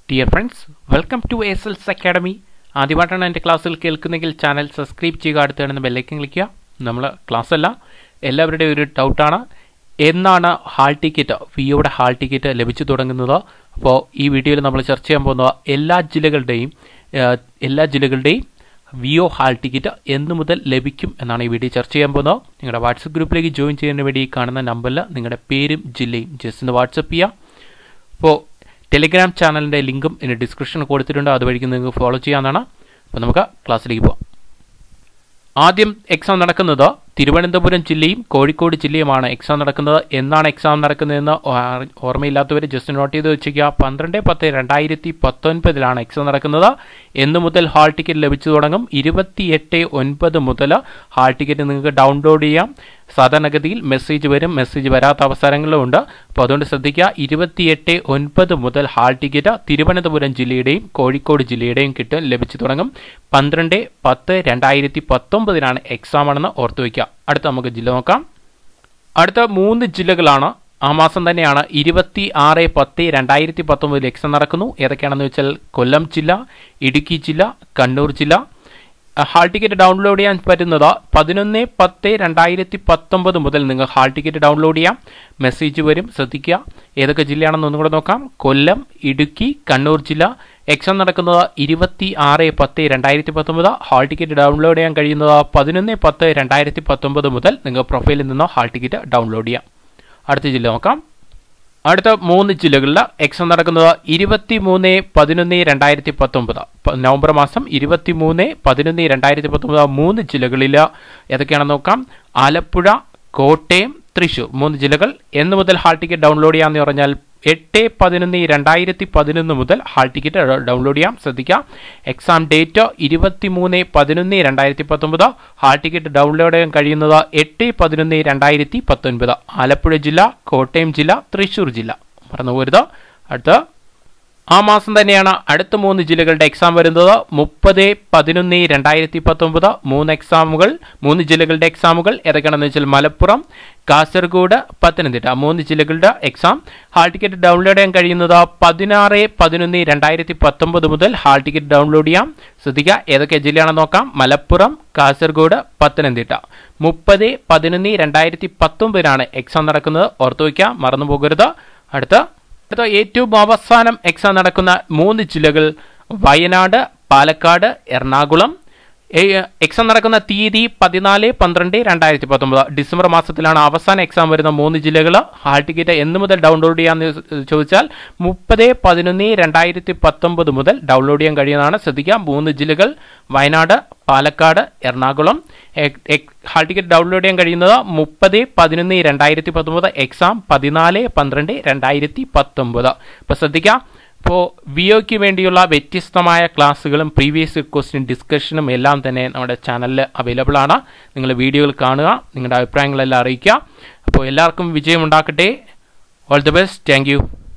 dear friends welcome to S Els academy ആദ്യമായിട്ടാണ് എൻ്റെ ക്ലാസ്സിൽ കേൾക്കുന്നെങ്കിൽ ചാനൽ സബ്സ്ക്രൈബ് ചെയ്യുക അടുത്ത് കാണുന്ന ബെല്ലൈക്കൻ ക്ലിക്കുക നമ്മൾ ക്ലാസ് അല്ല എല്ലാവരുടെയും ഒരു ഡൗട്ടാണ് എന്നാണ് ഹാൾ ടിക്കറ്റ് വിയോയുടെ ഹാൾ ടിക്കറ്റ് ലഭിച്ചു തുടങ്ങുന്നത് അപ്പോൾ ഈ വീഡിയോയിൽ നമ്മൾ ചർച്ച ചെയ്യാൻ പോകുന്നത് എല്ലാ ജില്ലകളുടെയും ഏഹ്, എല്ലാ ജില്ലകളുടെയും വിയോ ഹാൾ ടിക്കറ്റ് എന്ന് മുതൽ ലഭിക്കും എന്നാണ് ഈ വീഡിയോ ചർച്ച ചെയ്യാൻ പോകുന്നത് നിങ്ങളുടെ വാട്സപ്പ് ഗ്രൂപ്പിലേക്ക് ജോയിൻ ചെയ്യുന്നതിന് വേണ്ടി ഈ കാണുന്ന നമ്പറിൽ നിങ്ങളുടെ പേരും ജില്ലയും ജസ്റ്റ് ഒന്ന് വാട്സപ്പ് ചെയ്യാം അപ്പോൾ ടെലിഗ്രാം ചാനലിൻ്റെ ലിങ്കും ഇതിന് ഡിസ്ക്രിപ്ഷനിൽ കൊടുത്തിട്ടുണ്ട് അതുവഴിക്ക് നിങ്ങൾക്ക് ഫോളോ ചെയ്യാവുന്നതാണ് അപ്പോൾ നമുക്ക് ക്ലാസ്സിലേക്ക് പോവാം ആദ്യം എക്സാം നടക്കുന്നത് തിരുവനന്തപുരം ജില്ലയും കോഴിക്കോട് ജില്ലയുമാണ് എക്സാം നടക്കുന്നത് എന്നാണ് എക്സാം നടക്കുന്നതെന്ന് ഓ- ഓർമ്മയില്ലാത്തവർ ജസ്റ്റ് നോട്ട് ചെയ്ത് വെച്ചിരിക്കുക പന്ത്രണ്ട് പത്ത് രണ്ടായിരത്തി പത്തൊൻപതിലാണ് എക്സാം നടക്കുന്നത് എന്ന് മുതൽ ഹാൾ ടിക്കറ്റ് ലഭിച്ചു തുടങ്ങും ഇരുപത്തിയെട്ട് ഒൻപത് മുതൽ ഹാൾ ടിക്കറ്റ് നിങ്ങൾക്ക് ഡൗൺലോഡ് ചെയ്യാം സാധാരണഗതിയിൽ മെസ്സേജ് വരും മെസ്സേജ് വരാത്ത അവസരങ്ങളും ഉണ്ട് അപ്പോൾ അതുകൊണ്ട് ശ്രദ്ധിക്കുക ഇരുപത്തിയെട്ട് ഒൻപത് മുതൽ ഹാൾ ടിക്കറ്റ് തിരുവനന്തപുരം ജില്ലയുടെയും കോഴിക്കോട് ജില്ലയുടെയും കിട്ടും ലഭിച്ചു തുടങ്ങും പന്ത്രണ്ട് പത്ത് രണ്ടായിരത്തി പത്തൊമ്പതിനാണ് എക്സാം ആണെന്ന് ഓർത്തു വയ്ക്കുക അടുത്ത നമുക്ക് ജില്ല നോക്കാം അടുത്ത മൂന്ന് ജില്ലകളാണ് ആ മാസം തന്നെയാണ് ഇരുപത്തി ആറ് പത്ത് രണ്ടായിരത്തി പത്തൊമ്പതിൽ എക്സാം നടക്കുന്നു ഏതൊക്കെയാണെന്ന് വെച്ചാൽ കൊല്ലം ജില്ല ഇടുക്കി ജില്ല കണ്ണൂർ ജില്ല ഹാൾ ടിക്കറ്റ് ഡൗൺലോഡ് ചെയ്യാൻ പറ്റുന്നത് പതിനൊന്ന് പത്ത് രണ്ടായിരത്തി പത്തൊമ്പത് മുതൽ നിങ്ങൾ ഹാൾ ടിക്കറ്റ് ഡൗൺലോഡ് ചെയ്യാം മെസ്സേജ് വരും ശ്രദ്ധിക്കുക ഏതൊക്കെ ജില്ലയാണെന്ന് ഒന്നും കൂടെ നോക്കാം കൊല്ലം ഇടുക്കി കണ്ണൂർ ജില്ല എക്സാം നടക്കുന്നത് ഇരുപത്തി ആറ് പത്ത് രണ്ടായിരത്തി പത്തൊമ്പത് ഹാൾ ടിക്കറ്റ് ഡൗൺലോഡ് ചെയ്യാൻ കഴിയുന്നത് പതിനൊന്ന് പത്ത് രണ്ടായിരത്തി പത്തൊമ്പത് മുതൽ നിങ്ങൾ പ്രൊഫൈലിൽ നിന്ന് ഹാൾ ടിക്കറ്റ് ഡൗൺലോഡ് ചെയ്യാം അടുത്ത ജില്ല നോക്കാം അടുത്ത മൂന്ന് ജില്ലകളിൽ എക്സാം നടക്കുന്നത് ഇരുപത്തി മൂന്ന് പതിനൊന്ന് രണ്ടായിരത്തി പത്തൊമ്പത് പ- നവംബർ മാസം ഇരുപത്തി മൂന്ന് പതിനൊന്ന് രണ്ടായിരത്തി പത്തൊമ്പത് മൂന്ന് ജില്ലകളിൽ ഏതൊക്കെയാണെന്ന് നോക്കാം ആലപ്പുഴ കോട്ടയം തൃശൂർ മൂന്ന് ജില്ലകൾ എന്ന് മുതൽ ഹാൾ ടിക്കറ്റ് ഡൗൺലോഡ് ചെയ്യാമെന്ന് പറഞ്ഞാൽ എട്ട് പതിനൊന്ന് രണ്ടായിരത്തി പതിനൊന്ന് മുതൽ ഹാൾ ടിക്കറ്റ് ഡ- ഡൗൺലോഡ് ചെയ്യാം ശ്രദ്ധിക്കാം എക്സാം ഡേറ്റ് ഇരുപത്തി മൂന്ന് പതിനൊന്ന് രണ്ടായിരത്തി പത്തൊമ്പത് ഹാൾ ടിക്കറ്റ് ഡൗൺലോഡ് ചെയ്യാൻ കഴിയുന്നത് എട്ട് പതിനൊന്ന് രണ്ടായിരത്തി പത്തൊൻപത് ആലപ്പുഴ ജില്ല കോട്ടയം ജില്ല തൃശൂർ ജില്ല മറന്നു പോരുത് അടുത്ത ആ മാസം തന്നെയാണ് അടുത്ത മൂന്ന് ജില്ലകളുടെ എക്സാം വരുന്നത് മുപ്പത് പതിനൊന്ന് രണ്ടായിരത്തി പത്തൊമ്പത് മൂന്ന് എക്സാമുകൾ മൂന്ന് ജില്ലകളുടെ എക്സാമുകൾ ഏതൊക്കെയാണെന്ന് വെച്ചാൽ മലപ്പുറം കാസർഗോഡ് പത്തനംതിട്ട മൂന്ന് ജില്ലകളുടെ എക്സാം ഹാൾ ടിക്കറ്റ് ഡൗൺലോഡ് ചെയ്യാൻ കഴിയുന്നത് പതിനാറ് പതിനൊന്ന് രണ്ടായിരത്തി പത്തൊമ്പത് മുതൽ ഹാൾ ടിക്കറ്റ് ഡൗൺലോഡ് ചെയ്യാം ശ്രദ്ധിക്കുക ഏതൊക്കെ ജില്ലയാണെന്ന് നോക്കാം മലപ്പുറം കാസർഗോഡ് പത്തനംതിട്ട മുപ്പത് പതിനൊന്ന് രണ്ടായിരത്തി പത്തൊമ്പതിനാണ് എക്സാം നടക്കുന്നത് ഓർത്തു വയ്ക്കുക മറന്നു പോകരുത് അടുത്ത അടുത്ത ഏറ്റവും അവസാനം എക്സാം നടക്കുന്ന മൂന്ന് ജില്ലകൾ വയനാട് പാലക്കാട് എറണാകുളം ഏ- എക്സാം നടക്കുന്ന തീയതി പതിനാല് പന്ത്രണ്ട് രണ്ടായിരത്തി പത്തൊമ്പത് ഡിസംബർ മാസത്തിലാണ് അവസാന എക്സാം വരുന്ന മൂന്ന് ജില്ലകൾ ഹാൾ ടിക്കറ്റ് എന്ന് മുതൽ ഡൗൺലോഡ് ചെയ്യാന്ന് ചോദിച്ചാൽ മുപ്പത് പതിനൊന്ന് രണ്ടായിരത്തി പത്തൊമ്പത് മുതൽ ഡൗൺലോഡ് ചെയ്യാൻ കഴിയുന്നതാണ് ശ്രദ്ധിക്കുക മൂന്ന് ജില്ലകൾ വയനാട് പാലക്കാട് എറണാകുളം എ- എ- ഹാൾ ടിക്കറ്റ് ഡൗൺലോഡ് ചെയ്യാൻ കഴിയുന്നത് മുപ്പത് പതിനൊന്ന് രണ്ടായിരത്തി പത്തൊമ്പത് എക്സാം പതിനാല് പന്ത്രണ്ട് രണ്ടായിരത്തി പത്തൊമ്പത് അപ്പോൾ ശ്രദ്ധിക്കാം ഇപ്പോൾ വിഒക്ക് വേണ്ടിയുള്ള വ്യത്യസ്തമായ ക്ലാസ്സുകളും പ്രീവിയസ് ക്വസ്റ്റ്യൻ ഡിസ്കഷനും എല്ലാം തന്നെ നമ്മുടെ ചാനലിൽ അവൈലബിൾ ആണ് നിങ്ങൾ വീഡിയോകൾ കാണുക നിങ്ങളുടെ അഭിപ്രായങ്ങളെല്ലാം അറിയിക്കുക അപ്പോൾ എല്ലാവർക്കും വിജയം ഉണ്ടാക്കട്ടെ all the best thank U